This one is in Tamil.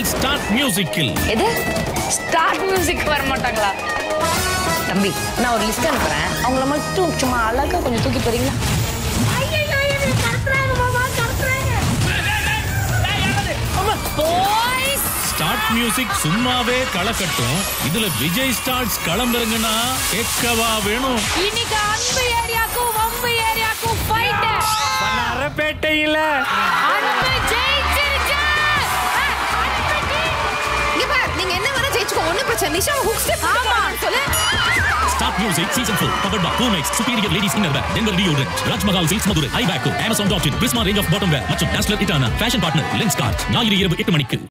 உங்கள் ஸ்டார்ட் மியூசிக்கில் எது ஸ்டார்ட் மியூசிக் வர மாட்டாங்களா தம்பி நான் ஒரு லிஸ்ட் அனுப்புறேன் அவங்கள மட்டும் சும்மா அழகா கொஞ்சம் தூக்கி போறீங்களா ஸ்டார்ட் மியூசிக் சும்மாவே களக்கட்டும் இதுல விஜய் ஸ்டார்ட்ஸ் களம் இறங்குனா கேட்கவா வேணும் இன்னைக்கு அன்பு ஏரியாக்கும் வம்பு ஏரியாக்கும் ஃபைட் அரப்பேட்டையில அன்பு ஜெயிச்சிருச்சு இங்க பார் நீங்க என்ன வேணா ஜெயிச்சுக்கோ ஒண்ணும் பிரச்சனை நிஷா ஹுக் ஸ்டெப் ஆமா சொல்லு start music season 4 powered by Boomex superior ladies inner wear Denver deodorant Rajmahal silks Madurai ஐ பேக்கோ Amazon dot in Prisma range of bottom wear மற்றும் டாஸ்லர் இட்டானா ஃபேஷன் பார்ட்னர் லென்ஸ் கார்ட் ஞாயிறு இரவு எட்டு மணிக்கு